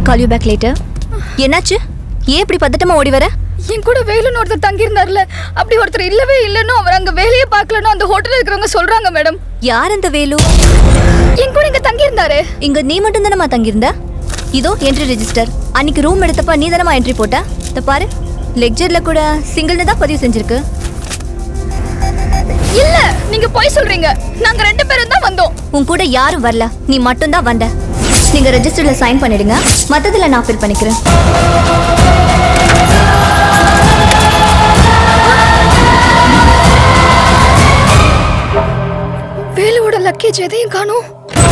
Call you back later என்னாச்சு ஏன் இப்படி பதட்டமா ஓடி வர என் கூட வேலுன்னு ஒருத்தர் தங்கியிருந்தார்ல அப்படி ஒருத்தர் இல்லவே இல்லைன்னு அவர் அங்க வேலையே பார்க்கலன்னு அந்த ஹோட்டல்ல இருக்கிறவங்க சொல்றாங்க மேடம் யார் அந்த வேலு என் கூட இங்க தங்கியிருந்தாரு இங்க நீ மட்டும் தானமா தங்கியிருந்த இதோ என்ட்ரி ரெஜிஸ்டர் அன்னைக்கு ரூம் எடுத்தப்ப நீ தானமா என்ட்ரி போட்ட இத பாரு லெக்சர்ல கூட சிங்கிள்னு தான் பதிவு செஞ்சிருக்கு இல்ல நீங்க போய் சொல்றீங்க நாங்க ரெண்டு பேரும் தான் வந்தோம் உன் கூட யாரும் வரல நீ மட்டும் தான் வந்த நீங்க ரெஜிஸ்டர்ல சைன் பண்ணிடுங்க மத்ததுல நான் ஃபில் பண்ணிக்கிறேன் வேலுவோட லக்கேஜ் எதையும் காணோம்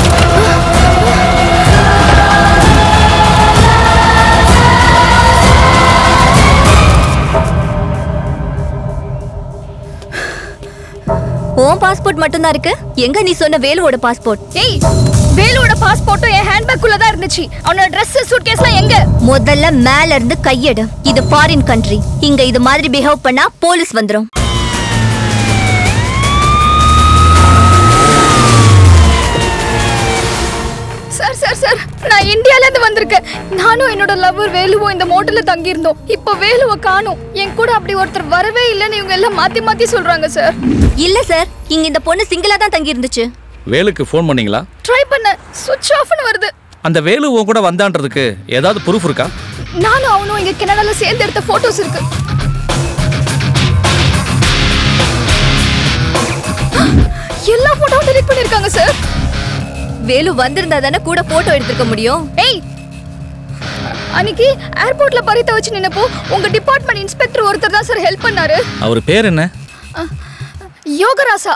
உன் பாஸ்போர்ட் மட்டும் தான் இருக்கு எங்க நீ சொன்ன வேலுவோட பாஸ்போர்ட் ஏய் வேலுவோட பாஸ்போர்ட்டும் என் ஹேண்ட்பேக் குள்ள தான் இருந்துச்சு அவனோட Dress சூட்கேஸ்லாம் எங்க முதல்ல மேல இருந்து கையெடு இது ஃபாரின் கண்ட்ரி இங்க இது மாதிரி பிஹேவ் பண்ணா போலீஸ் வந்துரும் சார் சார் சார் நான் இந்தியால இருந்து வந்திருக்கேன் நானும் என்னோட லவ்வர் வேலுவும் இந்த மோட்டல்ல தங்கி இருந்தோம் இப்போ வேலுவை காணோம் என் கூட அப்படி ஒருத்தர் வரவே இல்லைன்னு இவங்க எல்லாம் மாத்தி மாத்தி சொல்றாங்க சார் இல்ல சார் இங்க இந்த பொண்ணு சிங்கிளா தான் தங்கி இருந்துச்சு வேலுக்கு ஃபோன் பண்ணீங்களா ட்ரை பண்ண சுவிட்ச் ஆஃப்னு வருது அந்த வேலு உன் கூட வந்தான்றதுக்கு ஏதாவது ப்ரூஃப் இருக்கா நானும் அவனும் இங்க கனடால சேர்ந்து எடுத்த போட்டோஸ் இருக்கு எல்லா போட்டோவும் டெலிட் பண்ணிருக்காங்க சார் வேலு வந்திருந்தா தானே கூட போட்டோ எடுத்திருக்க முடியும் ஏய் அன்னைக்கு ஏர்போர்ட்ல பறித்த வச்சு நின்னப்போ உங்க டிபார்ட்மெண்ட் இன்ஸ்பெக்டர் ஒருத்தர் தான் சார் ஹெல்ப் பண்ணாரு அவர் பேர் என்ன யோகராசா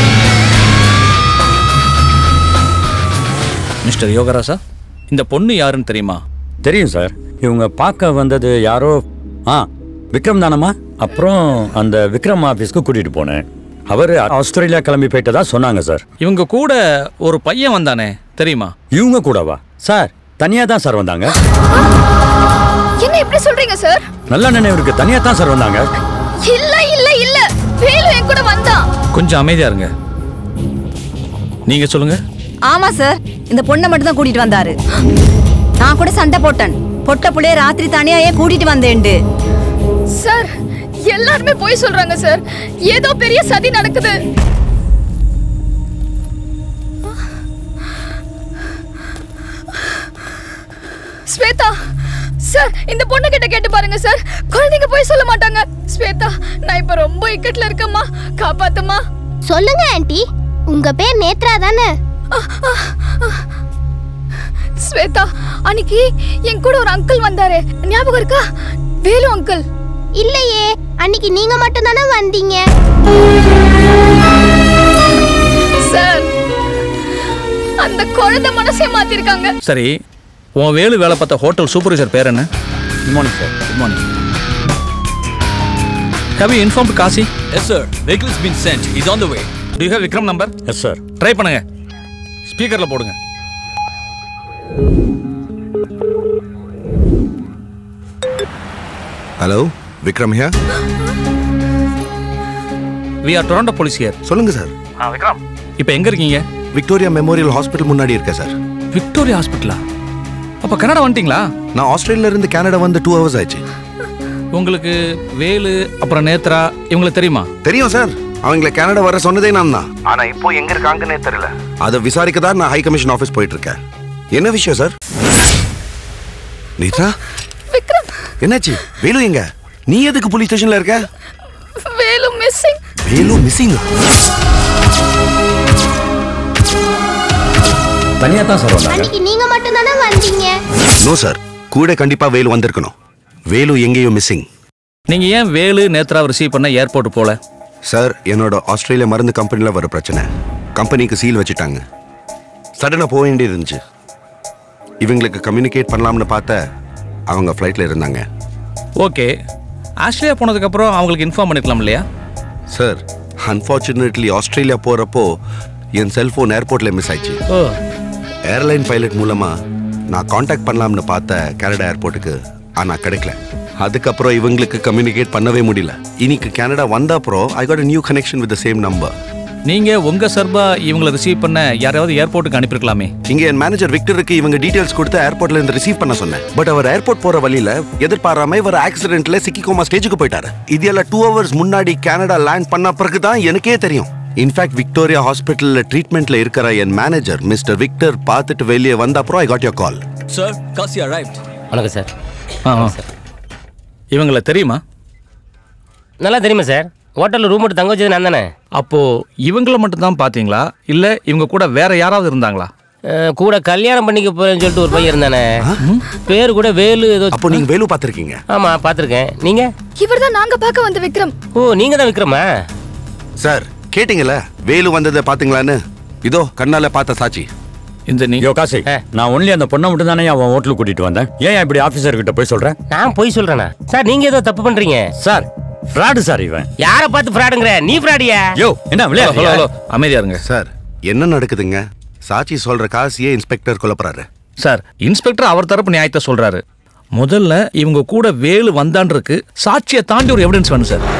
மிஸ்டர் யோகராசா இந்த பொண்ணு யாருன்னு தெரியுமா தெரியும் சார் இவங்க பார்க்க வந்தது யாரோ ஆ விக்ரம் தானம்மா அப்புறம் அந்த விக்ரம் ஆஃபீஸ்க்கு கூட்டிகிட்டு போனேன் அவர் ஆஸ்திரேலியா கிளம்பி போயிட்டதா சொன்னாங்க சார் இவங்க கூட ஒரு பையன் வந்தானே தெரியுமா இவங்க கூடவா சார் தனியாக தான் சார் வந்தாங்க என்ன இப்படி சொல்றீங்க சார் நல்ல நினைவுக்கு தனியாக தான் சார் வந்தாங்க இல்ல இல்ல இல்ல வேலு என் கூட வந்தான் கொஞ்சம் அமைதியா இருங்க நீங்க சொல்லுங்க ஆமா சார் இந்த பொண்ணை மட்டும் தான் கூட்டிட்டு வந்தாரு நான் கூட சண்டை போட்டேன் பொட்ட புள்ளைய ராத்திரி தனியா ஏன் கூட்டிட்டு வந்தேன்டு சார் எல்லாருமே போய் சொல்றாங்க சார் ஏதோ பெரிய சதி நடக்குது ஸ்வேதா சார் இந்த பொண்ணு கிட்ட கேட்டு பாருங்க சார் குழந்தைங்க போய் சொல்ல மாட்டாங்க ஸ்வேதா நான் இப்ப ரொம்ப இக்கட்ல இருக்கேம்மா காப்பாத்துமா சொல்லுங்க ஆண்டி உங்க பேர் நேத்ரா தானே ஸ்வேதா அன்னைக்கு என் கூட ஒரு அங்கிள் வந்தாரு ஞாபகம் இருக்கா வேலு அங்கிள் இல்லையே அன்னைக்கு நீங்க மட்டும் தானே வந்தீங்க சார் அந்த குழந்தை மனசே மாத்திருக்காங்க சரி உன் வேலு வேலை பார்த்த ஹோட்டல் சூப்பர்வைசர் பேர் என்ன good morning sir good morning have you inform Kasi Yes, sir. Vehicle has been sent. He's on the way. Do you have Vikram number yes sir try பண்ணுங்க ஸ்பீக்கர்ல போடுங்க hello Vikram here we are Toronto police here சொல்லுங்க sir Vikram இப்போ எங்க இருக்கீங்க Victoria memorial hospital முன்னாடி இருக்கேன் sir Victoria ஹாஸ்பிட்டலா அப்ப கனடா வந்துட்டீங்களா நான் ஆஸ்திரேலியால இருந்து கனடா வந்து டூ ஹவர்ஸ் ஆயிடுச்சு உங்களுக்கு வேலு அப்புறம் நேத்ரா இவங்களுக்கு தெரியுமா தெரியும் சார் அவங்களை கனடா வர சொன்னதே நான் தான் ஆனா இப்போ எங்க இருக்காங்கன்னே தெரியல அதை விசாரிக்க தான் நான் ஹை கமிஷன் ஆஃபீஸ் போயிட்டு இருக்கேன் என்ன விஷயம் சார் நீதா விக்ரம் என்னாச்சு வேலு எங்க நீ எதுக்கு போலீஸ் ஸ்டேஷன்ல இருக்க வேலு மிஸ்ஸிங் வேலு மிஸ்ஸிங் தனியாக தான் சார் வந்தாங்க அன்னைக்கு நீங்க மட்டும் தானே வந்தீங்க நோ சார் கூட கண்டிப்பா வேலு வந்திருக்கணும் வேலு எங்கேயோ மிஸ்ஸிங் நீங்க ஏன் வேலு நேத்ரா ரிசீவ் பண்ண ஏர்போர்ட் போல சார் என்னோட ஆஸ்திரேலியா மருந்து கம்பெனியில் வர பிரச்சனை கம்பெனிக்கு சீல் வச்சுட்டாங்க சடனாக போக வேண்டியது இருந்துச்சு இவங்களுக்கு கம்யூனிகேட் பண்ணலாம்னு பார்த்த அவங்க ஃப்ளைட்டில் இருந்தாங்க ஓகே ஆஸ்திரேலியா போனதுக்கு அப்புறம் அவங்களுக்கு இன்ஃபார்ம் பண்ணிருக்கலாம் இல்லையா சார் அன்ஃபார்ச்சுனேட்லி ஆஸ்திரேலியா போகிறப்போ என் செல்ஃபோன் ஏர்போர்ட்டில் மிஸ் ஆயிடுச்சு ஓ ஏர்லைன் பைலட் மூலமாக நான் காண்டாக்ட் பண்ணலாம்னு பார்த்த கனடா ஏர்போர்ட்டுக்கு ஆனால் கிடைக்கல அதுக்கப்புறம் இவங்களுக்கு கம்யூனிகேட் பண்ணவே முடியல இன்னைக்கு கனடா வந்த அப்புறம் I got new connection with same number நீங்க உங்க சர்பா இவங்களை ரிசீவ் பண்ண யாராவது ஏர்போர்ட்டுக்கு அனுப்பியிருக்கலாமே இங்க என் மேனேஜர் விக்டருக்கு இவங்க டீடைல்ஸ் கொடுத்து ஏர்போர்ட்ல இருந்து ரிசீவ் பண்ண சொன்னேன் பட் அவர் ஏர்போர்ட் போற வழியில எதிர்பாராம இவர் ஆக்சிடென்ட்ல சிக்கிக்கோமா ஸ்டேஜுக்கு போயிட்டாரு இது எல்லாம் டூ ஹவர்ஸ் முன்னாடி கனடா லேண்ட் பண்ண பிறகு தான் எனக்கே தெரியும் இன்ஃபேக்ட் விக்டோரியா ஹாஸ்பிட்டல்ல ட்ரீட்மெண்ட்ல இருக்கிற என் மேனேஜர் மிஸ்டர் விக்டர் பார்த்துட்டு வெளியே வந்த அப்புறம் I got your call Sir, Kasi arrived. வணக்கம் சார் ஆ, ஆ. இவங்களை தெரியுமா நல்லா தெரியுமா சார் ஹோட்டலில் ரூம் எடுத்து தங்க வச்சது நான் தானே அப்போ இவங்கள மட்டும் தான் பாத்தீங்களா இல்ல இவங்க கூட வேற யாராவது இருந்தாங்களா அஹ், கூட கல்யாணம் பண்ணிக்க போறேன்னு சொல்லிட்டு ஒரு பையன் இருந்தானே பேர் கூட வேலு ஏதோ அப்போ நீங்க வேலு பார்த்திருக்கீங்க ஆமா பார்த்துருக்கேன் நீங்க இவர் தான் நாங்க பார்க்க வந்த விக்ரம் ஓ நீங்க தான் விக்ரமா சார் கேட்டிங்கல்ல வேலு வந்ததை பாத்தீங்களான்னு இதோ கண்ணால பார்த்த சாட்சி இந்த நீ யோ காசி நான் ஒன்லி அந்த பொண்ணை மட்டும் தானே அவன் ஹோட்டலுக்கு கூட்டிட்டு வந்தேன் ஏன் இப்படி ஆபீசர் கிட்ட போய் சொல்றேன் நான் போய் சொல்றேனா சார் நீங்க ஏதோ தப்பு பண்றீங்க சார் ஃப்ராடு சார் இவன் யாரை பார்த்து ஃப்ராடுங்கிற நீ ஃப்ராடியா யோ என்ன ஹலோ விளையாடு ஹலோ அமைதியா இருங்க சார் என்ன நடக்குதுங்க சாட்சி சொல்ற காசியே இன்ஸ்பெக்டர் குழப்பறாரு சார் இன்ஸ்பெக்டர் அவர் தரப்பு நியாயத்தை சொல்றாரு முதல்ல இவங்க கூட வேலு வந்தான்றதுக்கு சாட்சியை தாண்டி ஒரு எவிடன்ஸ் வேணும் sir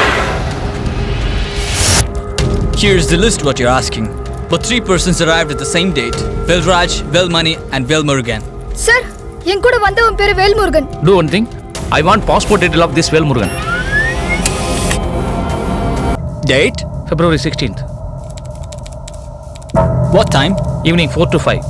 Here's the list what you're asking. But three persons arrived at the same date. Velraj, Velmani and Velmurugan. Sir என் கூட வந்தவன் பேரு Velmurugan do one thing I want passport detail of this Velmurugan Date? February sixteenth What time? Evening four to five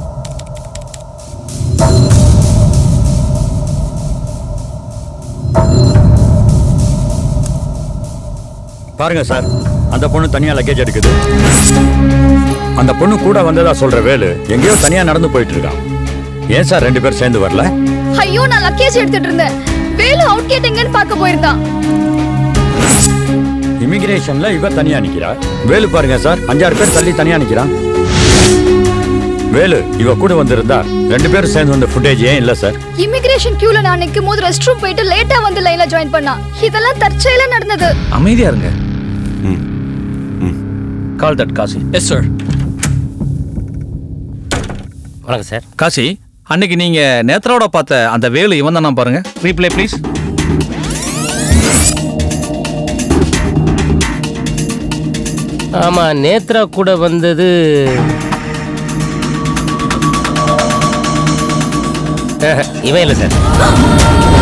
பாருங்க sir அந்த பொண்ணு தனியா luggage எடுக்குது அந்த பொண்ணு கூட வந்ததா சொல்ற வேலு எங்கேயோ தனியா நடந்து போயிட்டு இருக்கான் ஏன் சார் ரெண்டு பேரும் சேர்ந்து வரல ஐயோ நான் லக்கேஜ் எடுத்துட்டு இருந்தேன் வேலு அவுட் கேட் எங்கன்னு பார்க்க போயிருந்தான் இமிகிரேஷன்ல இவ தனியா நிக்கிறா வேலு பாருங்க சார் அஞ்சாறு பேர் தள்ளி தனியா நிக்கிறான் வேலு இவ கூட வந்திருந்தா ரெண்டு பேரும் சேர்ந்து வந்த ஃபுட்டேஜ் ஏன் இல்ல சார் இமிகிரேஷன் கியூல நான் நிற்கும் போது ரெஸ்ட் ரூம் போயிட்டு லேட்டா வந்து லைன்ல ஜாயின் பண்ணா இதெல்லாம் தற்செயலா நடந்தது அமைதியா இருங்க call that Kasi Yes, sir. வணக்கம் சார் காசி அன்னைக்கு நீங்க நேத்ராவோட பார்த்த அந்த வேலு இவன் தானா பாருங்க ரீப்ளே ப்ளீஸ் ஆமா நேத்ரா கூட வந்தது இவன் இல்லை சார்